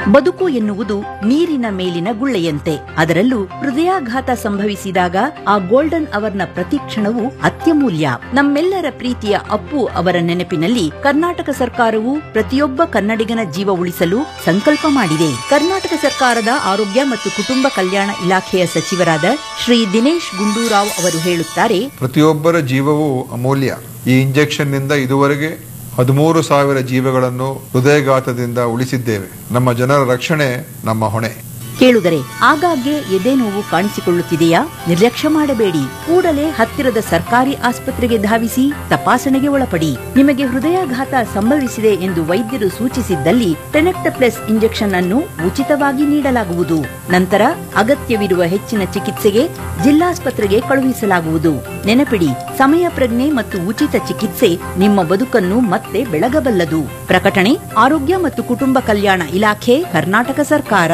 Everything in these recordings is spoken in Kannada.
ಬದುಕು ಎನ್ನುವುದು ನೀರಿನ ಮೇಲಿನ ಗುಳ್ಳೆಯಂತೆ ಅದರಲ್ಲೂ ಹೃದಯಾಘಾತ ಸಂಭವಿಸಿದಾಗ ಆ ಗೋಲ್ಡನ್ ಅವರ್ನ ಪ್ರತಿಕ್ಷಣವು ಅತ್ಯಮೂಲ್ಯ ನಮ್ಮೆಲ್ಲರ ಪ್ರೀತಿಯ ಅಪ್ಪು ಅವರ ನೆನಪಿನಲ್ಲಿ ಕರ್ನಾಟಕ ಸರ್ಕಾರವು ಪ್ರತಿಯೊಬ್ಬ ಕನ್ನಡಿಗನ ಜೀವ ಉಳಿಸಲು ಸಂಕಲ್ಪ ಮಾಡಿದೆ ಕರ್ನಾಟಕ ಸರ್ಕಾರದ ಆರೋಗ್ಯ ಮತ್ತು ಕುಟುಂಬ ಕಲ್ಯಾಣ ಇಲಾಖೆಯ ಸಚಿವರಾದ ಶ್ರೀ ದಿನೇಶ್ ಗುಂಡೂರಾವ್ ಅವರು ಹೇಳುತ್ತಾರೆ ಪ್ರತಿಯೊಬ್ಬರ ಜೀವವೂ ಅಮೂಲ್ಯ ಈ ಇಂಜೆಕ್ಷನ್ ನಿಂದ ಇದುವರೆಗೆ ಹದಿಮೂರು ಸಾವಿರ ಜೀವಗಳನ್ನು ಹೃದಯಘಾತದಿಂದ ಉಳಿಸಿದ್ದೇವೆ ನಮ್ಮ ಜನರ ರಕ್ಷಣೆ ನಮ್ಮ ಹೊಣೆ ಕೇಳುಗರೆ ಆಗಾಗ್ಗೆ ಎದೆ ನೋವು ಕಾಣಿಸಿಕೊಳ್ಳುತ್ತಿದೆಯಾ ನಿರ್ಲಕ್ಷ್ಯ ಮಾಡಬೇಡಿ ಕೂಡಲೇ ಹತ್ತಿರದ ಸರ್ಕಾರಿ ಆಸ್ಪತ್ರೆಗೆ ಧಾವಿಸಿ ತಪಾಸಣೆಗೆ ಒಳಪಡಿ ನಿಮಗೆ ಹೃದಯಾಘಾತ ಸಂಭವಿಸಿದೆ ಎಂದು ವೈದ್ಯರು ಸೂಚಿಸಿದ್ದಲ್ಲಿ ಟೆನೆಕ್ಟಪ್ಲೆಸ್ ಇಂಜೆಕ್ಷನ್ ಅನ್ನು ಉಚಿತವಾಗಿ ನೀಡಲಾಗುವುದು ನಂತರ ಅಗತ್ಯವಿರುವ ಹೆಚ್ಚಿನ ಚಿಕಿತ್ಸೆಗೆ ಜಿಲ್ಲಾಸ್ಪತ್ರೆಗೆ ಕಳುಹಿಸಲಾಗುವುದು ನೆನಪಿಡಿ ಸಮಯ ಪ್ರಜ್ಞೆ ಮತ್ತು ಉಚಿತ ಚಿಕಿತ್ಸೆ ನಿಮ್ಮ ಬದುಕನ್ನು ಮತ್ತೆ ಬೆಳಗಬಲ್ಲದು ಪ್ರಕಟಣೆ ಆರೋಗ್ಯ ಮತ್ತು ಕುಟುಂಬ ಕಲ್ಯಾಣ ಇಲಾಖೆ ಕರ್ನಾಟಕ ಸರ್ಕಾರ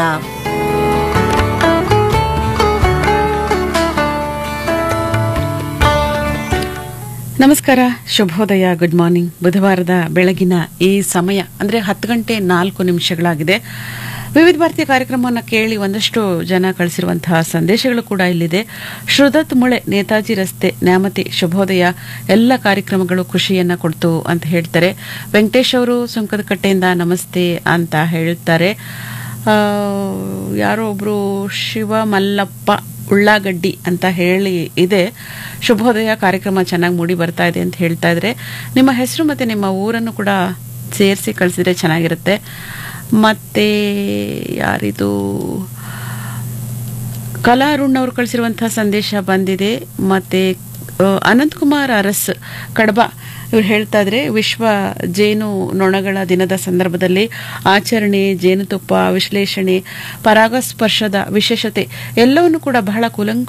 ನಮಸ್ಕಾರ ಶುಭೋದಯ ಗುಡ್ ಮಾರ್ನಿಂಗ್ ಬುಧವಾರದ ಬೆಳಗಿನ ಈ ಸಮಯ ಅಂದರೆ ಹತ್ತು ಗಂಟೆ ನಾಲ್ಕು ನಿಮಿಷಗಳಾಗಿದೆ ವಿವಿಧ ಭಾರತೀಯ ಕಾರ್ಯಕ್ರಮವನ್ನು ಕೇಳಿ ಒಂದಷ್ಟು ಜನ ಕಳಿಸಿರುವಂತಹ ಸಂದೇಶಗಳು ಕೂಡ ಇಲ್ಲಿದೆ ಶ್ರುದತ್ ಮುಳೆ ನೇತಾಜಿ ರಸ್ತೆ ನ್ಯಾಮತಿ ಶುಭೋದಯ ಎಲ್ಲ ಕಾರ್ಯಕ್ರಮಗಳು ಖುಷಿಯನ್ನ ಕೊಡ್ತು ಅಂತ ಹೇಳ್ತಾರೆ ವೆಂಕಟೇಶ್ ಅವರು ಸುಂಕದಕಟ್ಟೆಯಿಂದ ನಮಸ್ತೆ ಅಂತ ಹೇಳ್ತಾರೆ ಆ, ಯಾರೋ ಒಬ್ರು ಶಿವ ಮಲ್ಲಪ್ಪ ಉಳ್ಳಾಗಡ್ಡಿ ಅಂತ ಹೇಳಿ ಇದೆ ಶುಭೋದಯ ಕಾರ್ಯಕ್ರಮ ಚೆನ್ನಾಗಿ ಮೂಡಿ ಬರ್ತಾ ಇದೆ ಅಂತ ಹೇಳ್ತಾ ಇದ್ರೆ ನಿಮ್ಮ ಹೆಸರು ಮತ್ತೆ ನಿಮ್ಮ ಊರನ್ನು ಕೂಡ ಸೇರಿಸಿ ಕಳಿಸಿದ್ರೆ ಚೆನ್ನಾಗಿರುತ್ತೆ ಮತ್ತೆ ಯಾರಿದು ಕಲಾ ಅರುಣ್ ಅವರು ಕಳಿಸಿರುವಂತಹ ಸಂದೇಶ ಬಂದಿದೆ ಮತ್ತೆ ಆ, ಅನಂತಕುಮಾರ್ ಅರಸ್ ಕಡಬ ಇವ್ರು ಹೇಳ್ತಾ ಇದ್ರೆ ವಿಶ್ವ ಜೇನು ನೊಣಗಳ ದಿನದ ಸಂದರ್ಭದಲ್ಲಿ ಆಚರಣೆ ಜೇನುತುಪ್ಪ ವಿಶ್ಲೇಷಣೆ ಪರಾಗಸ್ಪರ್ಶದ ವಿಶೇಷತೆ ಎಲ್ಲವನ್ನು ಕೂಡ ಬಹಳ ಕೂಲಂಕ